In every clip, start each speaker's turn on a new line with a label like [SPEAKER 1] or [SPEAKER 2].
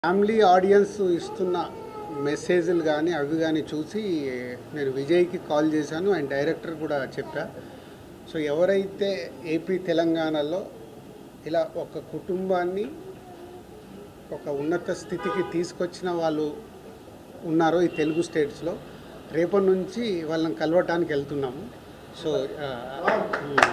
[SPEAKER 1] Family audience ఇస్తున్న మెసేజ్లు కానీ అవి కానీ చూసి నేను విజయ్కి కాల్ చేశాను అండ్ డైరెక్టర్ కూడా చెప్పా సో ఎవరైతే ఏపీ తెలంగాణలో ఇలా ఒక కుటుంబాన్ని ఒక ఉన్నత స్థితికి తీసుకొచ్చిన వాళ్ళు ఉన్నారో ఈ తెలుగు స్టేట్స్లో రేపటి నుంచి వాళ్ళని కలవటానికి వెళ్తున్నాము సో ఆ, ఉమ్.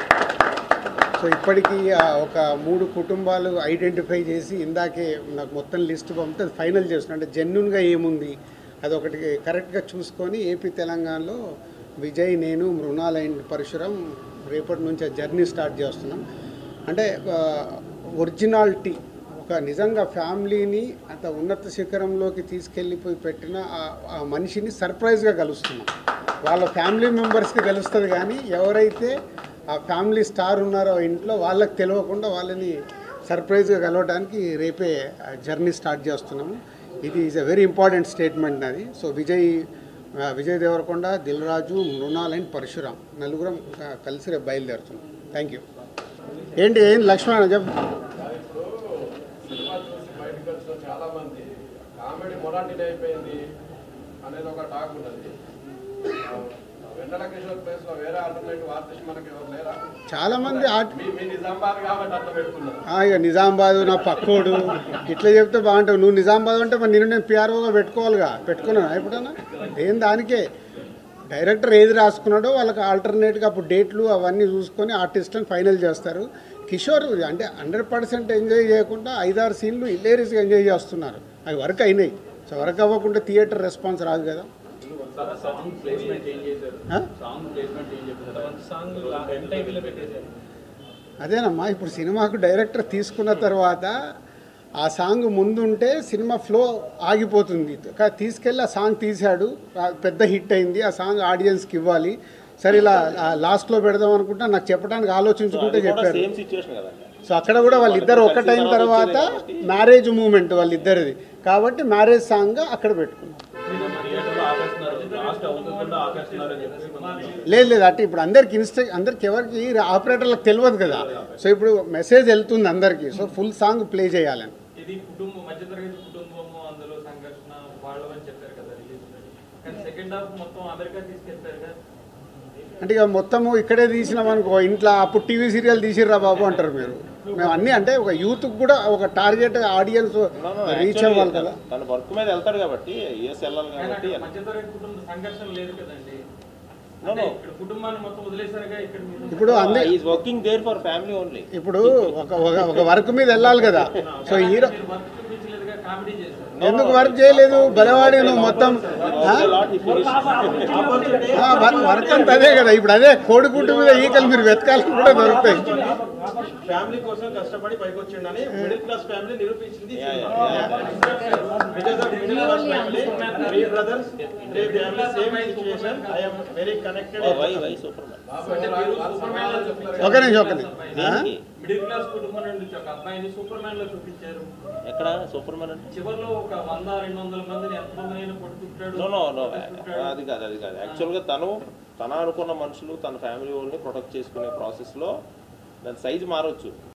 [SPEAKER 1] సో ఇప్పటికీ ఆ, ఒక మూడు కుటుంబాలు ఐడెంటిఫై చేసి ఇందాకే నాకు మొత్తం లిస్ట్ పంపితే అది ఫైనల్ చేస్తున్నా అంటే జెన్యున్గా ఏముంది అది ఒకటి కరెక్ట్గా చూసుకొని ఏపీ తెలంగాణలో విజయ్ నేను మృణాల్ అండ్ పరశురం రేపటి నుంచి ఆ జర్నీ స్టార్ట్ చేస్తున్నాం అంటే ఒరిజినాలిటీ ఒక నిజంగా ఫ్యామిలీని అంత ఉన్నత శిఖరంలోకి తీసుకెళ్ళిపోయి పెట్టిన ఆ- ఆ మనిషిని సర్ప్రైజ్గా కలుస్తున్నాం వాళ్ళ ఫ్యామిలీ మెంబర్స్కి తెలుస్తుంది కానీ ఎవరైతే ఆ ఫ్యామిలీ స్టార్ ఉన్నారో ఇంట్లో వాళ్ళకి తెలియకుండా వాళ్ళని సర్ప్రైజ్గా కలవడానికి రేపే జర్నీ స్టార్ట్ చేస్తున్నాము ఇది is a very important statement అది సో విజయ్ ఆ, విజయ్ దేవరకొండ దిల్ రాజు మృణాల్ అండ్ పరశురాం నలుగురం ఆ, కలిసి రేపు బయలుదేరుతున్నాం థ్యాంక్ యూ ఏంటి ఏంటి లక్ష్మణ చెప్పు
[SPEAKER 2] సినిమా చూసి బయటకు వచ్చిన చాలా మంది కామెడీ మొరాటిన్ అయిపోయింది అనేది ఒక టాక్ ఉన్నది ఆ, వెన్నెల కిషోర్ ప్లేస్ లో వేరే ఆల్టర్నేటివ్ ఆర్టిస్ట్ మనకి ఎవరు లేరా
[SPEAKER 1] చాలా మంది ఆర్ట్
[SPEAKER 2] మీ మీ నిజామాబాద్ కాబట్టి అట్లా పెట్టుకున్నారు
[SPEAKER 1] ఆ, ఇక నిజామాబాద్ నా పక్కోడు ఇట్లా చెప్తే బాగుంటావు నువ్వు నిజామాబాద్ అంటే మరి నేను నేను పిఆర్ఓగా పెట్టుకోవాలిగా పెట్టుకున్నాను ఎప్పుడన్నా ఏం దానికే డైరెక్టర్ ఏది రాసుకున్నాడో వాళ్ళకి ఆల్టర్నేట్గా అప్పుడు డేట్లు అవన్నీ చూసుకొని ఆర్టిస్ట్ని ఫైనల్ చేస్తారు కిషోర్ అంటే హండ్రెడ్ పర్సెంట్ ఎంజాయ్ చేయకుండా ఐదారు సీన్లు ఇల్లేరీస్గా ఎంజాయ్ చేస్తున్నారు అవి వర్క్ అయినాయి సో వర్క్ అవ్వకుండా థియేటర్ రెస్పాన్స్ రాదు కదా
[SPEAKER 3] సాంగ్ ప్లేస్మెంట్ చేంజ్ చేశారు
[SPEAKER 1] ఆ?
[SPEAKER 3] సాంగ్ ప్లేస్మెంట్ చేంజ్ చేశారు మంచి సాంగ్ ఎంటైవీలో పెట్టేశారు
[SPEAKER 1] అదేనమ్మా ఇప్పుడు సినిమాకు డైరెక్టర్ తీసుకున్న తర్వాత ఆ సాంగ్ ముందుంటే సినిమా ఫ్లో ఆగిపోతుంది కానీ తీసుకెళ్ళి ఆ సాంగ్ తీశాడు ఆ పెద్ద హిట్ అయింది ఆ సాంగ్ ఆడియన్స్కి ఇవ్వాలి సరే ఇలా లాస్ట్లో పెడదాం అనుకుంటా నాకు చెప్పడానికి ఆలోచించుకుంటే చెప్పారు
[SPEAKER 4] సేమ్ సిచ్యువేషన్ కదా
[SPEAKER 1] సో అక్కడ కూడా వాళ్ళిద్దరు ఒకటైన తర్వాత మ్యారేజ్ మూమెంట్ వాళ్ళిద్దరిది కాబట్టి మ్యారేజ్ సాంగ్ అక్కడ పెట్టుకున్నాం
[SPEAKER 3] థియేటర్లో ఆపేస్తున్నారు లాస్ట్ అవ్వకుండా ఆపేస్తున్నారు అని చెప్పి కొంతమంది
[SPEAKER 1] లేదు లేదు అంటే ఇప్పుడు అందరికి ఇన్స్టా అందరికి ఎవరికి ఆపరేటర్లకు తెలియదు కదా సో ఇప్పుడు మెసేజ్ వెళ్తుంది అందరికీ సో ఫుల్ సాంగ్ ప్లే చేయాలని
[SPEAKER 5] ఇది కుటుంబం మధ్యతరగతి కుటుంబము అందులో సంఘర్షణ వాళ్ళు అని చెప్పారు కదా రిలీజ్ కానీ సెకండ్ హాఫ్ మొత్తం అమెరికా తీసుకెళ్తారు కదా
[SPEAKER 1] అంటే ఇక మొత్తము ఇక్కడే తీసినాం అనుకో ఇంట్లో అప్పుడు టీవీ సీరియల్ తీసిర్రా బాబు అంటారు మీరు మేము అన్నీ అంటే ఒక యూత్కి కూడా ఒక టార్గెట్ ఆడియన్స్ రీచ్ అవ్వాలి కదా
[SPEAKER 4] తన వర్క్ మీద వెళ్తాడు కాబట్టి యూఎస్ వెళ్ళాలి
[SPEAKER 5] కానీ
[SPEAKER 4] కాబట్టి
[SPEAKER 5] అక్కడ మధ్యతరగతి కుటుంబ సంఘర్షణ లేదు కదండి
[SPEAKER 4] No,
[SPEAKER 5] అంటే
[SPEAKER 4] no.
[SPEAKER 5] ఇక్కడ కుటుంబాన్ని మొత్తం వదిలేశారుగా ఇక్కడ మీరు
[SPEAKER 1] ఇప్పుడు అందే
[SPEAKER 4] is working there for family only
[SPEAKER 1] ఇప్పుడు ఒక ఒక- ఒక వర్క్ మీద వెళ్ళాలి కదా సో హీరో
[SPEAKER 5] మీరు వర్క్ చూపించలేదుగా కామెడీ చేశారు
[SPEAKER 1] ఎందుకు వర్క్ చేయలేదు బలవాడి నువ్వు మొత్తం ఆ?
[SPEAKER 4] లాట్ ఈ ఫినిష్
[SPEAKER 1] ఆ, వర్క్ వర్క్ అంతా అదే కదా ఇప్పుడు అదే కోడిగుడ్డు మీద ఈకలు మీరు వెతకాలని కూడా దొరుకుతాయి
[SPEAKER 6] ఫ్యామిలీ కోసం కష్టపడి పైకి వచ్చిండని మిడిల్ క్లాస్ ఫ్యామిలీ నిరూపించింది
[SPEAKER 4] Yeah, yeah,
[SPEAKER 6] because of middle class family three brothers three family same situation I am very connected
[SPEAKER 4] why why super man
[SPEAKER 2] బాబు
[SPEAKER 5] అంటే
[SPEAKER 2] వాళ్ళు-
[SPEAKER 5] మీరు
[SPEAKER 2] వాళ్ళు
[SPEAKER 5] సూపర్ మ్యాన్ లో చూపించారు
[SPEAKER 1] ఒక నిమిషం ఒక నిమిషం ఆ?
[SPEAKER 4] దేనికి
[SPEAKER 5] మిడిల్ క్లాస్ కుటుంబం నుండి ఒక అబ్బాయిని సూపర్ మ్యాన్ లో చూపించారు
[SPEAKER 4] ఎక్కడ సూపర్ మ్యాన్ అంటే
[SPEAKER 5] చివరిలో ఒక వంద రెండు వందల మందిని ఎంతమందినైనా కొట్టుకుంటాడు
[SPEAKER 4] నో నో నో
[SPEAKER 5] కొట్టుకుంటాడు.
[SPEAKER 4] అది కాదు అది కాదు యాక్చువల్గా తను తన అనుకున్న మనుషులు తన ఫ్యామిలీ వాళ్ళని ప్రొటెక్ట్ చేసుకునే ప్రాసెస్లో దాని సైజ్ మారొచ్చు